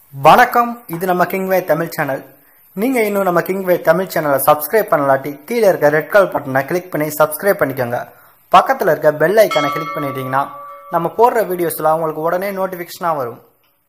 வணக்கம் இது நம்ம கிங்வே தமிழ் சேனல் நீங்கள் இன்னும் நம்ம கிங்வே தமிழ் சேனலை சப்ஸ்கிரைப் பண்ணலாட்டி கீழே இருக்க ரெட் கலர் பட்டனை கிளிக் பண்ணி சப்ஸ்கிரைப் பண்ணிக்கோங்க பக்கத்தில் இருக்க பெல் ஐக்கானை கிளிக் பண்ணிட்டீங்கன்னா நம்ம போடுற வீடியோஸ்லாம் உங்களுக்கு உடனே நோட்டிஃபிகேஷனாக வரும்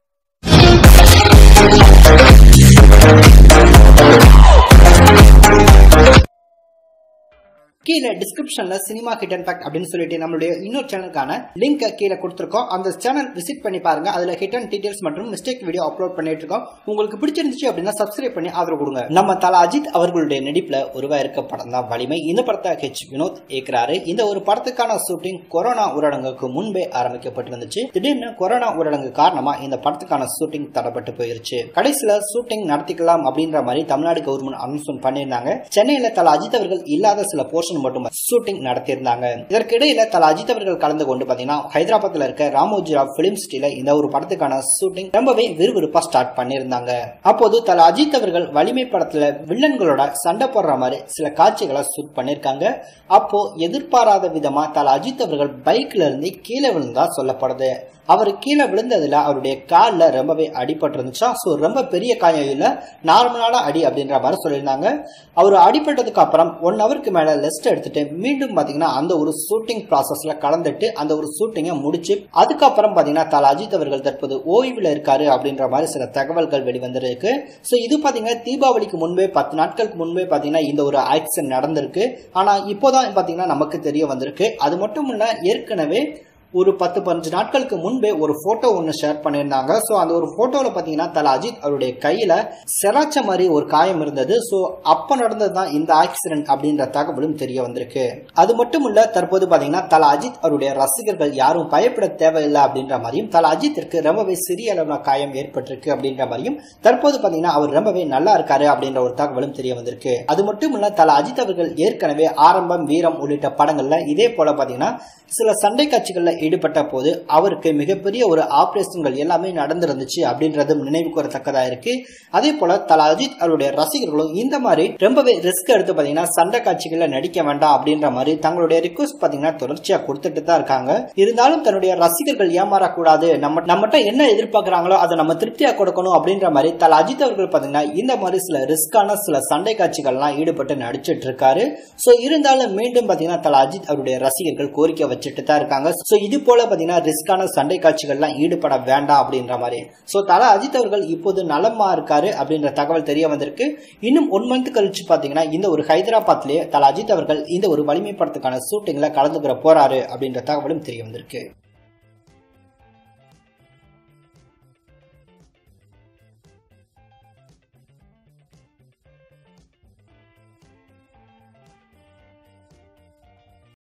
கீழே டிஸ்கிரிப்ஷன்ல சினிமா ஹிடன் ஃபேக்ட் அப்படின்னு சொல்லிட்டு நம்மளுடைய இன்னொரு சேனலுக்கான லிங்க் கீழே கொடுத்துருக்கோம் அந்த சேனல் விசிட் பண்ணி பாருங்க அதுல ஹிடன் டீடைல்ஸ் மற்றும் மிஸ்டேக் வீடியோ அப்லோட் பண்ணிட்டு இருக்கோம் உங்களுக்கு பிடிச்சிருந்துச்சு அப்படின்னா சப்ஸ்கிரைப் பண்ணி ஆதரவு கொடுங்க நம்ம தல அஜித் அவர்களுடைய நடிப்புல உருவாயிருக்க படம் தான் வலிமை இந்த படத்தை ஹெச் வினோத் ஏற்கிறாரு இந்த ஒரு படத்துக்கான ஷூட்டிங் கொரோனா ஊரடங்குக்கு முன்பே ஆரம்பிக்கப்பட்டிருந்துச்சு திடீர்னு கொரோனா ஊரடங்கு காரணமா இந்த படத்துக்கான ஷூட்டிங் தடைப்பட்டு போயிருச்சு கடைசியில ஷூட்டிங் நடத்திக்கலாம் அப்படின்ற மாதிரி தமிழ்நாடு கவர்மெண்ட் அனௌன்ஸ்மெண்ட் பண்ணியிருந்தாங்க சென்னையில தல அஜித் அவர்கள் இல்லாத சில போர்ஷன் மட்டும் ஷூட்டிங் நடத்தியிருந்தாங்க இதற்கிடையில தல அஜித் அவர்கள் கலந்து கொண்டு பாத்தீங்கன்னா ஹைதராபாத்ல இருக்க ராமோஜிராவ் பிலிம் சிட்டில இந்த ஒரு படத்துக்கான ஷூட்டிங் ரொம்பவே விறுவிறுப்பா ஸ்டார்ட் பண்ணியிருந்தாங்க அப்போது தல அஜித் அவர்கள் வலிமை படத்துல வில்லன்களோட சண்டை போடுற மாதிரி சில காட்சிகளை ஷூட் பண்ணியிருக்காங்க அப்போ எதிர்பாராத விதமா தல அஜித் அவர்கள் பைக்ல இருந்து கீழே விழுந்தா சொல்லப்படுது அவர் கீழே விழுந்ததுல அவருடைய காலில் ரொம்பவே அடிபட்டு இருந்துச்சா ஸோ ரொம்ப பெரிய காயம் இல்லை நார்மலான அடி அப்படின்ற மாதிரி சொல்லியிருந்தாங்க அவர் அடிபட்டதுக்கு அப்புறம் ஒன் ஹவருக்கு மேலே ரெஸ்ட் எடுத்துட்டு மீண்டும் பார்த்தீங்கன்னா அந்த ஒரு ஷூட்டிங் ப்ராசஸ்ல கலந்துட்டு அந்த ஒரு ஷூட்டிங்கை முடிச்சு அதுக்கப்புறம் பார்த்தீங்கன்னா தல அஜித் அவர்கள் தற்போது ஓய்வில் இருக்காரு அப்படின்ற மாதிரி சில தகவல்கள் வெளிவந்திருக்கு ஸோ இது பார்த்தீங்கன்னா தீபாவளிக்கு முன்பே பத்து நாட்களுக்கு முன்பே பார்த்தீங்கன்னா இந்த ஒரு ஆக்சிடென்ட் நடந்திருக்கு ஆனால் இப்போதான் பார்த்தீங்கன்னா நமக்கு தெரிய வந்திருக்கு அது மட்டும் இல்ல ஏற்கனவே ஒரு பத்து பதினஞ்சு நாட்களுக்கு முன்பே ஒரு போட்டோ ஒன்று ஷேர் பண்ணியிருந்தாங்க ஸோ அந்த ஒரு போட்டோவில் பார்த்தீங்கன்னா தல அஜித் அவருடைய கையில் செராச்ச மாதிரி ஒரு காயம் இருந்தது ஸோ அப்போ நடந்தது தான் இந்த ஆக்சிடென்ட் அப்படின்ற தகவலும் தெரிய வந்திருக்கு அது மட்டும் இல்ல தற்போது பார்த்தீங்கன்னா தல அஜித் அவருடைய ரசிகர்கள் யாரும் பயப்பட தேவையில்லை அப்படின்ற மாதிரியும் தல அஜித்திற்கு ரொம்பவே சிறிய அளவில் காயம் ஏற்பட்டிருக்கு அப்படின்ற மாதிரியும் தற்போது பார்த்தீங்கன்னா அவர் ரொம்பவே நல்லா இருக்காரு அப்படின்ற ஒரு தகவலும் தெரிய வந்திருக்கு அது மட்டும் இல்ல தல அஜித் அவர்கள் ஏற்கனவே ஆரம்பம் வீரம் உள்ளிட்ட படங்கள்ல இதே போல பார்த்தீங்கன்னா சில சண்டை காட்சிகளில் ஈடுபட்ட போது அவருக்கு மிகப்பெரிய ஒரு ஆபரேஷன்கள் எல்லாமே நடந்திருந்துச்சு அப்படின்றதும் நினைவு கூறத்தக்கதா இருக்கு அதே போல தல அஜித் அவருடைய ரசிகர்களும் இந்த மாதிரி ரொம்பவே ரிஸ்க் எடுத்து பாத்தீங்கன்னா சண்டை காட்சிகள்ல நடிக்க வேண்டாம் அப்படின்ற மாதிரி தங்களுடைய ரிக்வஸ்ட் பாத்தீங்கன்னா தொடர்ச்சியா கொடுத்துட்டு தான் இருக்காங்க இருந்தாலும் தன்னுடைய ரசிகர்கள் ஏமாறக்கூடாது நம்ம நம்மகிட்ட என்ன எதிர்பார்க்கறாங்களோ அதை நம்ம திருப்தியா கொடுக்கணும் அப்படின்ற மாதிரி தல அஜித் அவர்கள் பாத்தீங்கன்னா இந்த மாதிரி சில ரிஸ்கான சில சண்டை காட்சிகள்லாம் ஈடுபட்டு நடிச்சிட்டு இருக்காரு சோ இருந்தாலும் மீண்டும் பாத்தீங்கன்னா தல அஜித் அவருடைய ரசிகர்கள் கோரிக்கை வச்சுட்டு தான் இருக்காங்க சோ இது போல பாத்தீங்கன்னா ரிஸ்கான சண்டை காட்சிகள்லாம் ஈடுபட வேண்டாம் அப்படின்ற மாதிரி சோ தல அஜித் அவர்கள் இப்போது நலமா இருக்காரு அப்படின்ற தகவல் தெரிய வந்திருக்கு இன்னும் ஒன் மந்த் கழிச்சு பாத்தீங்கன்னா இந்த ஒரு ஹைதராபாத்லயே தல அஜித் அவர்கள் இந்த ஒரு வலிமை படத்துக்கான ஷூட்டிங்ல கலந்துக்கிற போறாரு அப்படின்ற தகவலும் தெரிய வந்திருக்கு